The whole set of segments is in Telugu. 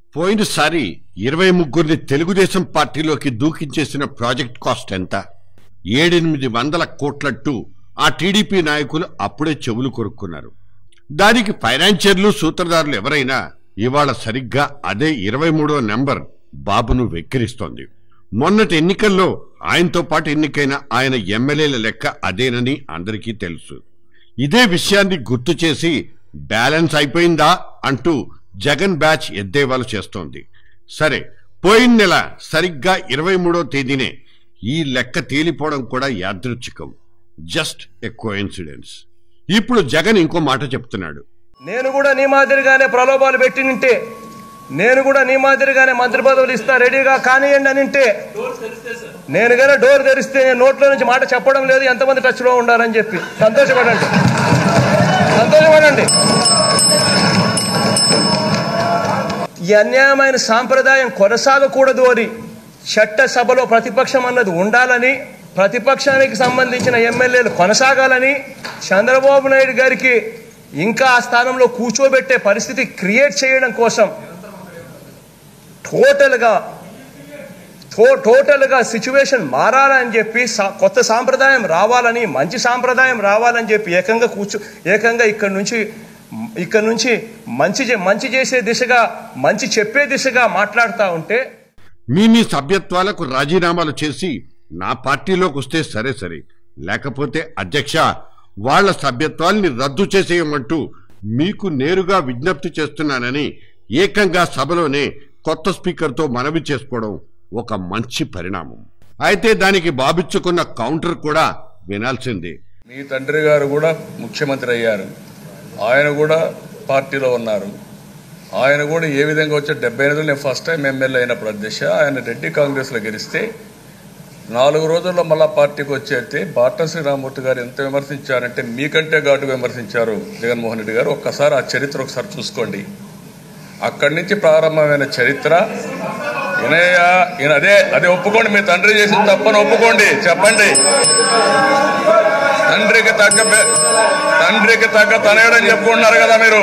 పోయినసారి ఇరవై ముగ్గురిని తెలుగుదేశం పార్టీలోకి దూకించేసిన ప్రాజెక్ట్ కాస్ట్ ఎంత ఏడెనిమిది వందల కోట్లట్టు ఆ టీడీపీ నాయకులు అప్పుడే చెవులు కొరుక్కున్నారు దానికి ఫైనాన్షియర్లు సూత్రధారులు ఎవరైనా ఇవాళ సరిగ్గా అదే ఇరవై మూడో నెంబర్ బాబును వెక్కిరిస్తోంది మొన్నటి ఎన్నికల్లో ఆయనతో పాటు ఎన్నికైన ఆయన ఎమ్మెల్యేల లెక్క అదేనని అందరికీ తెలుసు ఇదే విషయాన్ని గుర్తు చేసి బ్యాలెన్స్ అయిపోయిందా అంటూ జగన్ బ్యాచ్ ఎద్దేవాలు చేస్తోంది సరే పోయిన నెల సరిగ్గా ఇరవై మూడో తేదీనే ఈ లెక్క తేలిపోవడం కూడా యాదృచ్ఛికం జస్ట్ ఎ కోఇన్సిడెన్స్ ఇప్పుడు జగన్ ఇంకో మాట చెప్తున్నాడు నేను కూడా నీ మాదిరిగానే ప్రలోభాలు పెట్టి నింటే నేను కూడా నీ మాదిరిగానే మంత్రి పదవులు ఇస్తా రెడీగా కానియండి అని నింటే నేను కానీ డోర్ తెరిస్తే నేను నోట్లో నుంచి మాట చెప్పడం లేదు ఎంతమంది టచ్లో ఉండాలని చెప్పి సంతోషపడండి సంతోషపడండి ఈ అన్యాయమైన సాంప్రదాయం కొనసాగకూడదు అని చట్టసభలో ప్రతిపక్షం అన్నది ఉండాలని ప్రతిపక్షానికి సంబంధించిన ఎమ్మెల్యేలు కొనసాగాలని చంద్రబాబు నాయుడు గారికి ఇంకా ఆ స్థానంలో కూర్చోబెట్టే పరిస్థితి క్రియేట్ చేయడం కోసం టోటల్గా టో టోటల్గా సిచ్యువేషన్ మారాలని చెప్పి సా- కొత్త సాంప్రదాయం రావాలని మంచి సాంప్రదాయం రావాలని చెప్పి ఏకంగా కూర్చో ఏకంగా ఇక్కడ నుంచి ఇక్కడ నుంచి మంచి చే- మంచి చేసే దిశగా మంచి చెప్పే దిశగా మాట్లాడుతూ ఉంటే మీ మీ సభ్యత్వాలకు రాజీనామాలు చేసి నా పార్టీలోకి వస్తే సరే సరే లేకపోతే అధ్యక్ష వాళ్ళ సభ్యత్వాల్ని రద్దు చేసేయమంటూ మీకు నేరుగా విజ్ఞప్తి చేస్తున్నానని ఏకంగా సభలోనే కొత్త స్పీకర్తో మనవి చేసుకోవడం ఒక మంచి పరిణామం అయితే దానికి బాబిచ్చుకున్న కౌంటర్ కూడా వినాల్సిందే మీ తండ్రి గారు కూడా ముఖ్యమంత్రి అయ్యారు ఆయన కూడా పార్టీలో ఉన్నారు ఆయన కూడా ఏ విధంగా వచ్చే డెబ్బై ఎనిమిదిలో నేను ఫస్ట్ టైం ఎమ్మెల్యే అయినప్పుడు అధ్యక్ష ఆయన రెడ్డి కాంగ్రెస్లో గెలిస్తే నాలుగు రోజుల్లో మళ్ళా పార్టీకి వచ్చేస్తే బాటా శ్రీరామూర్తి గారు ఎంత విమర్శించారంటే మీకంటే ఘాటు విమర్శించారు జగన్మోహన్ రెడ్డి గారు ఒక్కసారి ఆ చరిత్ర ఒకసారి చూసుకోండి అక్కడి నుంచి ప్రారంభమైన చరిత్ర వినయ్య ఈయన అదే అదే ఒప్పుకోండి మీ తండ్రి చేసిన తప్పని ఒప్పుకోండి చెప్పండి తండ్రికి తగ్గ బె- తండ్రికి తగ్గ తనయుడని చెప్పుకుంటున్నారు కదా మీరు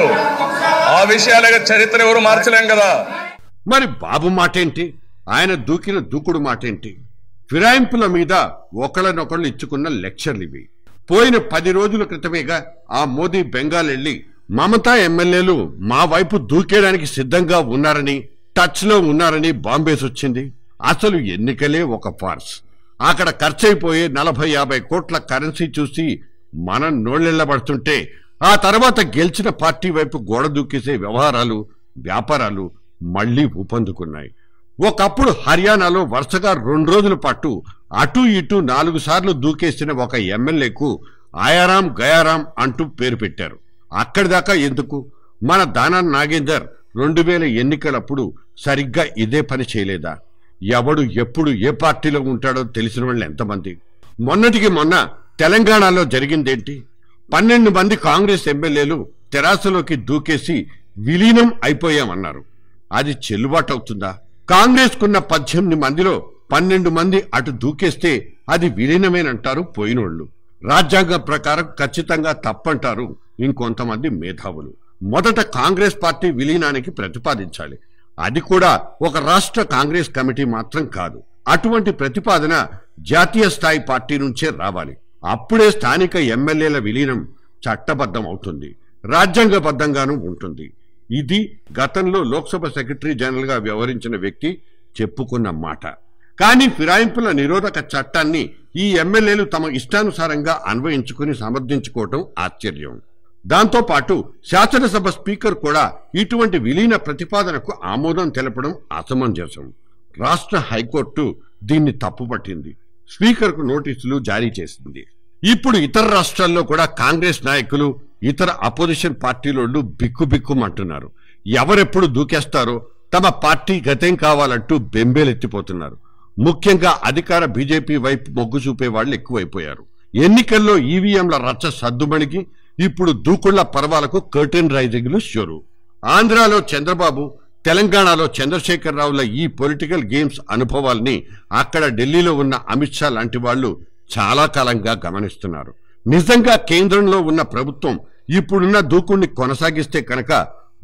ఆ విషయాలే చరిత్ర ఎవరు మార్చలేం కదా మరి బాబు మాటేంటి ఆయన దూకిన దూకుడు మాటేంటి ఫిరాయింపుల మీద ఒకళ్ళనొకళ్ళు ఇచ్చుకున్న లెక్చర్లు ఇవి పోయిన పది రోజుల క్రితమేగా ఆ మోదీ బెంగాల్ వెళ్లి మమతా ఎమ్మెల్యేలు మా వైపు దూకేయడానికి సిద్ధంగా ఉన్నారని టచ్ లో ఉన్నారని బాంబేస్ వచ్చింది అసలు ఎన్నికలే ఒక ఫార్స్ అక్కడ ఖర్చయిపోయే నలభై యాభై కోట్ల కరెన్సీ చూసి మనం నోళ్ళెళ్లబడుతుంటే ఆ తర్వాత గెలిచిన పార్టీ వైపు గోడ దూకేసే వ్యవహారాలు వ్యాపారాలు మళ్లీ ఊపందుకున్నాయి ఒకప్పుడు హర్యానాలో వరుసగా రెండు రోజుల పాటు అటు ఇటు నాలుగు సార్లు దూకేసిన ఒక ఎమ్మెల్యేకు ఆయారాం గయారాం అంటూ పేరు పెట్టారు అక్కడి దాకా ఎందుకు మన దానా నాగేందర్ రెండు వేల ఎన్నికలప్పుడు సరిగ్గా ఇదే పని చేయలేదా ఎవడు ఎప్పుడు ఏ పార్టీలో ఉంటాడో తెలిసిన వాళ్ళు ఎంతమంది మొన్నటికి మొన్న తెలంగాణలో జరిగిందేంటి పన్నెండు మంది కాంగ్రెస్ ఎమ్మెల్యేలు తెరాసలోకి దూకేసి విలీనం అయిపోయామన్నారు అది చెల్లుబాటు అవుతుందా కాంగ్రెస్ కున్న పద్దెనిమిది మందిలో పన్నెండు మంది అటు దూకేస్తే అది విలీనమేనంటారు పోయినోళ్లు రాజ్యాంగం ప్రకారం ఖచ్చితంగా తప్పంటారు ఇంకొంతమంది మేధావులు మొదట కాంగ్రెస్ పార్టీ విలీనానికి ప్రతిపాదించాలి అది కూడా ఒక రాష్ట్ర కాంగ్రెస్ కమిటీ మాత్రం కాదు అటువంటి ప్రతిపాదన జాతీయ స్థాయి పార్టీ నుంచే రావాలి అప్పుడే స్థానిక ఎమ్మెల్యేల విలీనం చట్టబద్ధం అవుతుంది రాజ్యాంగబద్ధంగానూ ఉంటుంది ఇది గతంలో లోక్సభ సెక్రటరీ జనరల్ గా వ్యవహరించిన వ్యక్తి చెప్పుకున్న మాట కానీ ఫిరాయింపుల నిరోధక చట్టాన్ని ఈ ఎమ్మెల్యేలు తమ ఇష్టానుసారంగా అన్వయించుకుని సమర్థించుకోవటం ఆశ్చర్యం దాంతో పాటు శాసనసభ స్పీకర్ కూడా ఇటువంటి విలీన ప్రతిపాదనకు ఆమోదం తెలపడం అసమంజసం రాష్ట్ర హైకోర్టు దీన్ని తప్పుపట్టింది స్పీకర్కు నోటీసులు జారీ చేసింది ఇప్పుడు ఇతర రాష్ట్రాల్లో కూడా కాంగ్రెస్ నాయకులు ఇతర అపోజిషన్ పార్టీలోళ్ళు బిక్కుబిక్కుమంటున్నారు ఎవరెప్పుడు దూకేస్తారో తమ పార్టీ గతేం కావాలంటూ బెంబేలెత్తిపోతున్నారు ముఖ్యంగా అధికార బీజేపీ వైపు మొగ్గు చూపే వాళ్ళు ఎక్కువైపోయారు ఎన్నికల్లో ఈవీఎంల రచ్చ సద్దుమణికి ఇప్పుడు దూకుళ్ల పర్వాలకు కర్టెన్ రైజింగ్లు షురు ఆంధ్రాలో చంద్రబాబు తెలంగాణలో చంద్రశేఖరరావుల ఈ పొలిటికల్ గేమ్స్ అనుభవాల్ని అక్కడ ఢిల్లీలో ఉన్న అమిత్ షా లాంటి వాళ్ళు చాలా కాలంగా గమనిస్తున్నారు నిజంగా కేంద్రంలో ఉన్న ప్రభుత్వం ఇప్పుడున్న దూకుణ్ణి కొనసాగిస్తే కనుక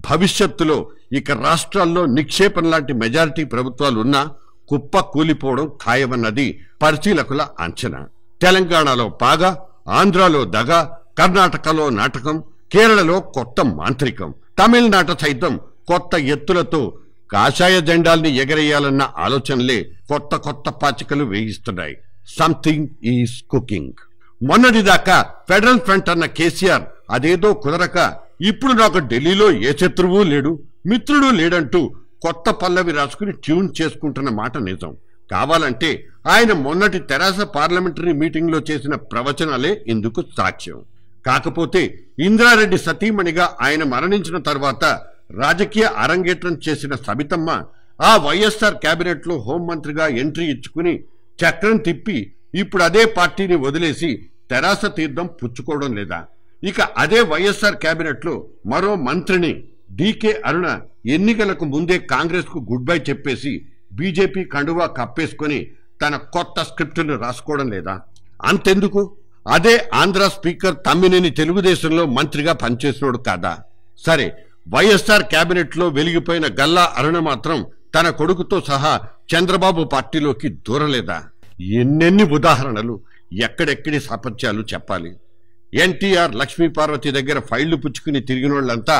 భవిష్యత్తులో ఇక రాష్ట్రాల్లో నిక్షేపం లాంటి మెజారిటీ ప్రభుత్వాలు ఉన్నా కుప్ప కూలిపోవడం ఖాయమన్నది పరిశీలకుల అంచనా తెలంగాణలో పాగా ఆంధ్రాలో దగ కర్ణాటకలో నాటకం కేరళలో కొత్త మాంత్రికం తమిళనాట సైతం కొత్త ఎత్తులతో కాషాయ జెండాల్ని ఎగరేయాలన్న ఆలోచనలే కొత్త కొత్త పాచికలు వేయిస్తున్నాయి సంథింగ్ ఈస్ కుకింగ్ మొన్నటిదాకా ఫెడరల్ ఫ్రంట్ అన్న కేసీఆర్ అదేదో కుదరక ఇప్పుడు నాకు ఢిల్లీలో ఏ శత్రువు లేడు మిత్రుడు లేడంటూ కొత్త పల్లవి రాసుకుని ట్యూన్ చేసుకుంటున్న మాట నిజం కావాలంటే ఆయన మొన్నటి తెరాస పార్లమెంటరీ మీటింగ్ లో చేసిన ప్రవచనాలే ఇందుకు సాక్ష్యం కాకపోతే ఇంద్రారెడ్డి సతీమణిగా ఆయన మరణించిన తర్వాత రాజకీయ అరంగేట్రం చేసిన సబితమ్మ ఆ వైఎస్ఆర్ కేబినెట్ లో హోంమంత్రిగా ఎంట్రీ ఇచ్చుకుని చక్రం తిప్పి ఇప్పుడు అదే పార్టీని వదిలేసి తెరాస తీర్థం పుచ్చుకోవడం లేదా ఇక అదే వైఎస్ఆర్ కేబినెట్ లో మరో మంత్రిని డీకే అరుణ ఎన్నికలకు ముందే కాంగ్రెస్ కు గుడ్ బై చెప్పేసి బీజేపీ కండువా కప్పేసుకొని తన కొత్త స్క్రిప్టును రాసుకోవడం లేదా అంతెందుకు అదే ఆంధ్ర స్పీకర్ తమ్మినేని తెలుగుదేశంలో మంత్రిగా పనిచేసినోడు కాదా సరే వైఎస్ఆర్ కేబినెట్ లో వెలిగిపోయిన గల్లా అరుణ మాత్రం తన కొడుకుతో సహా చంద్రబాబు పార్టీలోకి దూరలేదా ఎన్నెన్ని ఉదాహరణలు ఎక్కడెక్కడి సాపత్యాలు చెప్పాలి ఎన్టీఆర్ లక్ష్మీపార్వతి దగ్గర ఫైళ్లు పుచ్చుకుని తిరిగిన వాళ్ళంతా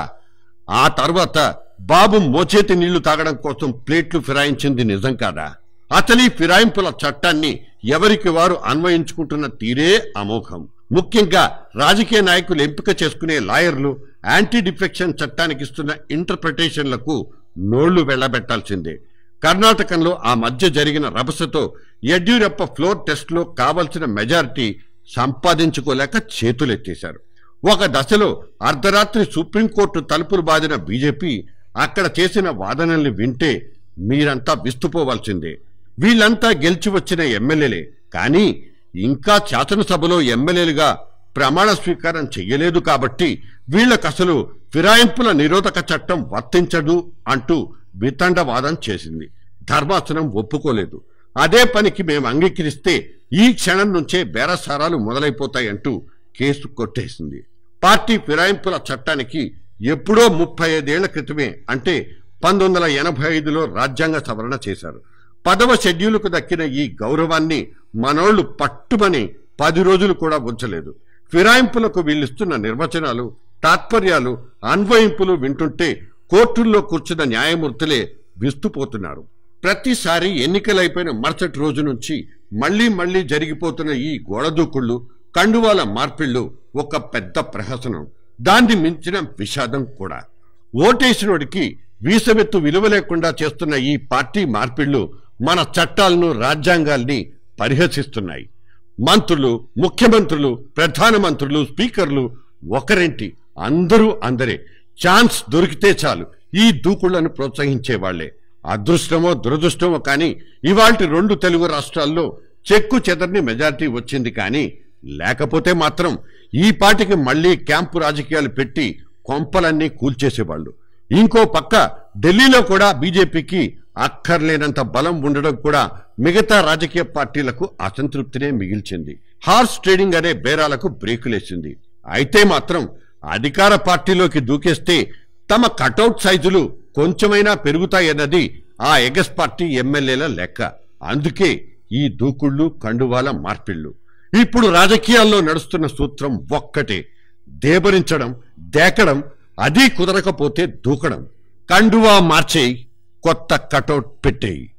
ఆ తర్వాత బాబు మోచేతి నీళ్లు తాగడం కోసం ప్లేట్లు ఫిరాయించింది నిజం కాదా అసలు ఈ ఫిరాయింపుల చట్టాన్ని ఎవరికి వారు అన్వయించుకుంటున్న తీరే అమోఘం ముఖ్యంగా రాజకీయ నాయకులు ఎంపిక చేసుకునే లాయర్లు యాంటీ డిఫెక్షన్ చట్టానికి ఇస్తున్న ఇంటర్ప్రిటేషన్లకు నోళ్లు వెళ్లబెట్టాల్సిందే కర్ణాటకంలో ఆ మధ్య జరిగిన రభసతో యడ్యూరప్ప ఫ్లోర్ టెస్ట్లో కావలసిన మెజారిటీ సంపాదించుకోలేక చేతులెత్తేశారు ఒక దశలో అర్ధరాత్రి సుప్రీంకోర్టు తలుపులు బాదిన బీజేపీ అక్కడ చేసిన వాదనల్ని వింటే మీరంతా విస్తుపోవాల్సిందే వీళ్ళంతా గెలిచి వచ్చిన ఎమ్మెల్యేలే కానీ ఇంకా శాసనసభలో ఎమ్మెల్యేలుగా ప్రమాణ స్వీకారం చెయ్యలేదు కాబట్టి వీళ్ళకసలు ఫిరాయింపుల నిరోధక చట్టం వర్తించదు అంటూ వితండవాదం చేసింది ధర్మాసనం ఒప్పుకోలేదు అదే పనికి మేము అంగీకరిస్తే ఈ క్షణం నుంచే బేరసారాలు మొదలైపోతాయంటూ కేసు కొట్టేసింది పార్టీ ఫిరాయింపుల చట్టానికి ఎప్పుడో ముప్పై ఐదేళ్ల క్రితమే అంటే పంతొమ్మిది వందల ఎనభై ఐదులో రాజ్యాంగ సవరణ చేశారు పదవ షెడ్యూలుకు దక్కిన ఈ గౌరవాన్ని మనోళ్లు పట్టుమని పది రోజులు కూడా ఉంచలేదు ఫిరాయింపులకు వీళ్ళిస్తున్న నిర్వచనాలు తాత్పర్యాలు అన్వయింపులు వింటుంటే కోర్టుల్లో కూర్చున్న న్యాయమూర్తులే విస్తుపోతున్నారు ప్రతిసారి ఎన్నికలైపోయిన మరుసటి రోజు నుంచి మళ్లీ మళ్లీ జరిగిపోతున్న ఈ గోడదూకుళ్ళు కండువాల మార్పిళ్లు ఒక పెద్ద ప్రహసనం దాన్ని మించిన విషాదం కూడా ఓటేసినోడికి వీసమెత్తు విలువ లేకుండా చేస్తున్న ఈ పార్టీ మార్పిళ్లు మన చట్టాలను రాజ్యాంగాల్ని పరిహసిస్తున్నాయి మంత్రులు ముఖ్యమంత్రులు ప్రధానమంత్రులు స్పీకర్లు ఒకరేంటి అందరూ అందరే ఛాన్స్ దొరికితే చాలు ఈ దూకుళ్లను ప్రోత్సహించేవాళ్లే అదృష్టమో దురదృష్టమో కానీ ఇవాల్టి రెండు తెలుగు రాష్ట్రాల్లో చెక్కు చెదర్ని మెజారిటీ వచ్చింది కానీ లేకపోతే మాత్రం ఈ పాటికి మళ్లీ క్యాంపు రాజకీయాలు పెట్టి కొంపలన్నీ కూల్చేసేవాళ్లు ఇంకో పక్క ఢిల్లీలో కూడా బీజేపీకి అక్కర్లేనంత బలం ఉండడం కూడా మిగతా రాజకీయ పార్టీలకు అసంతృప్తినే మిగిల్చింది హార్స్ ట్రేడింగ్ అనే బేరాలకు బ్రేకులేసింది అయితే మాత్రం అధికార పార్టీలోకి దూకేస్తే తమ కటౌట్ సైజులు కొంచెమైనా పెరుగుతాయన్నది ఆ ఎగస్ పార్టీ ఎమ్మెల్యేల లెక్క అందుకే ఈ దూకుళ్ళు కండువాల మార్పిళ్ళు ఇప్పుడు రాజకీయాల్లో నడుస్తున్న సూత్రం ఒక్కటే దేబరించడం దేకడం అది కుదరకపోతే దూకడం కండువా మార్చేయి కొత్త కటౌట్ పెట్టేయి